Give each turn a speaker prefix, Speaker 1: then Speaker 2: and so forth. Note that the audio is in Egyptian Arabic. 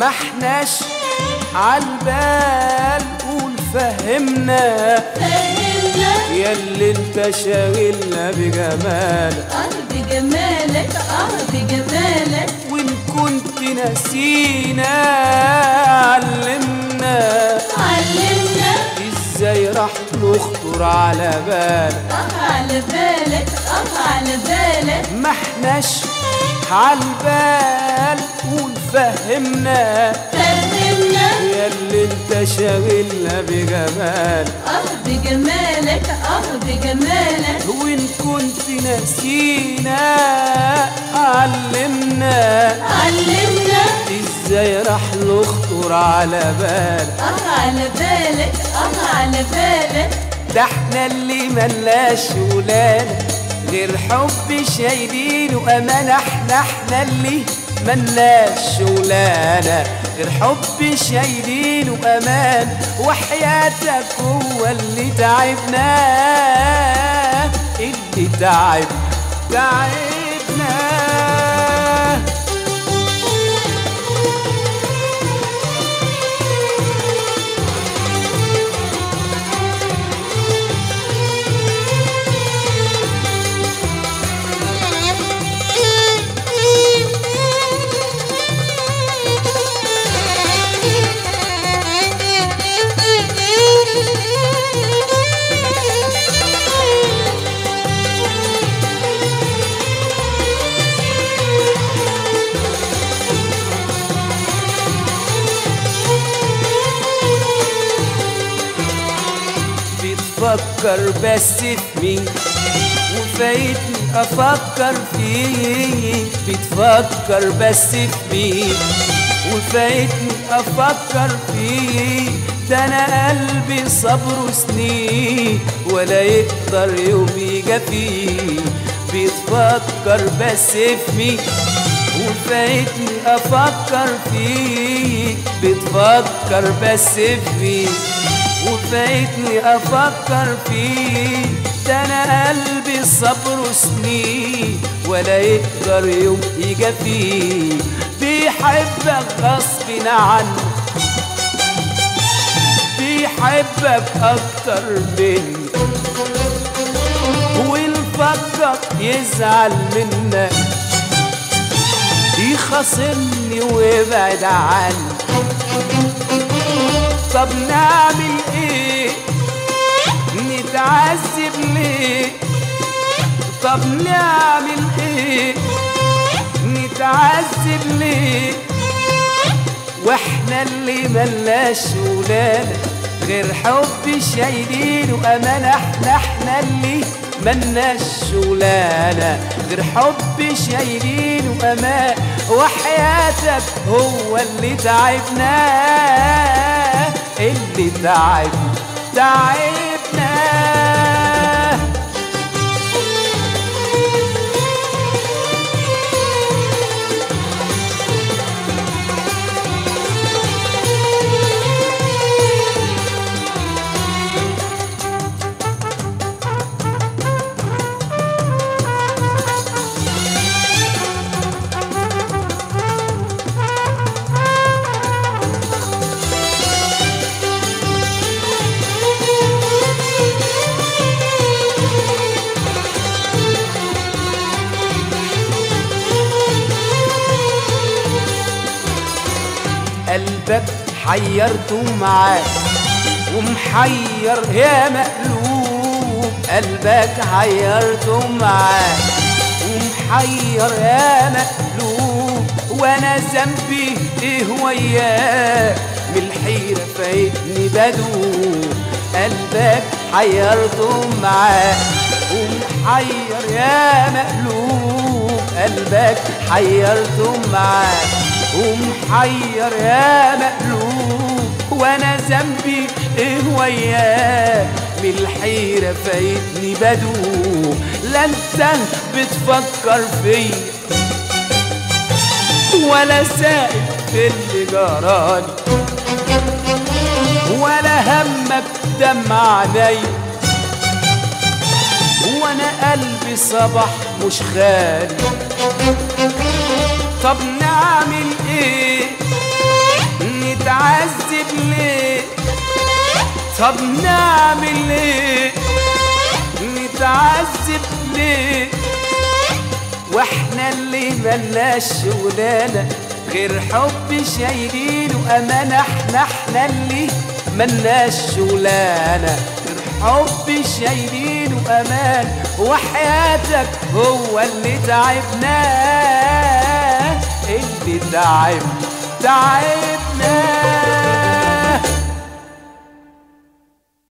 Speaker 1: احناش عالبال قول فهمنا
Speaker 2: فهمنا
Speaker 1: ياللي انت شاغلنا بجمالك
Speaker 2: اه بجمالك اه بجمالك
Speaker 1: وان كنت نسينا علمنا
Speaker 2: علمنا
Speaker 1: ازاي راح نخطر على بالك
Speaker 2: اه على بالك اه على بالك
Speaker 1: ما احناش عالبال قول فهمنا
Speaker 2: فهمنا
Speaker 1: ياللي انت شاغلنا بجمالك
Speaker 2: اه بجمالك اه بجمالك
Speaker 1: وان كنت نسينا علمنا
Speaker 2: علمنا
Speaker 1: ازاي راح نخطر على بالك
Speaker 2: اه على بالك اه على بالك
Speaker 1: ده احنا اللي ملاش ولاد غير حب شايلين وامانة احنا احنا اللي ملناش شغلانة غير حب شايلين وامان وحياتك هو اللي تعبنا اللي تعب تعبنا بتفكر بس في مين وفايتني افكر فيك بتفكر بس في مين وفايتني افكر فيك ده انا قلبي صبره سنين ولا يقدر يوم يجي فيه بتفكر بس في مين وفايتني افكر فيك بتفكر بس في مين وفايتني افكر فيك ده انا قلبي صبره سنين ولا يقدر يوم يجي فيه بيحبك غصب عنك بيحبك اكتر مني والفكر يزعل منك يخاصمني ويبعد عني طب نعمل ايه نتعذب ليه طب نعمل ايه نتعذب ليه واحنا اللي ملناش ولاد غير حب شايلين وامانة احنا احنا اللي ملناش شغلانة غير حب شايلين وأمان وحياتك هو اللي تعبنا اللي تعب تعبنا قلبك حيرته معاك ومحير يا مقلوب قلبك حيرته معاك ومحير يا مقلوب وانا ذنبي ايه وياك من الحيرة فايتني بدوب قلبك حيرته معاك ومحير يا مقلوب قلبك حيرته معاك ومحير يا مقلوب وانا ذنبي ايه وياك من الحيرة فايتني بدوب لا انت بتفكر فيا ولا سائل في اللي جرالي ولا همك دمع عيني وانا قلبي صبح مش خالي طب نعمل ايه نتعذب ليه طب نعمل ايه نتعذب ليه واحنا اللي ملناش شغلانة غير حب شايلينه امانة احنا احنا اللي ملناش شغلانة غير حب شايلينه امان وحياتك هو اللي تعبناه اللي تعب تعبنا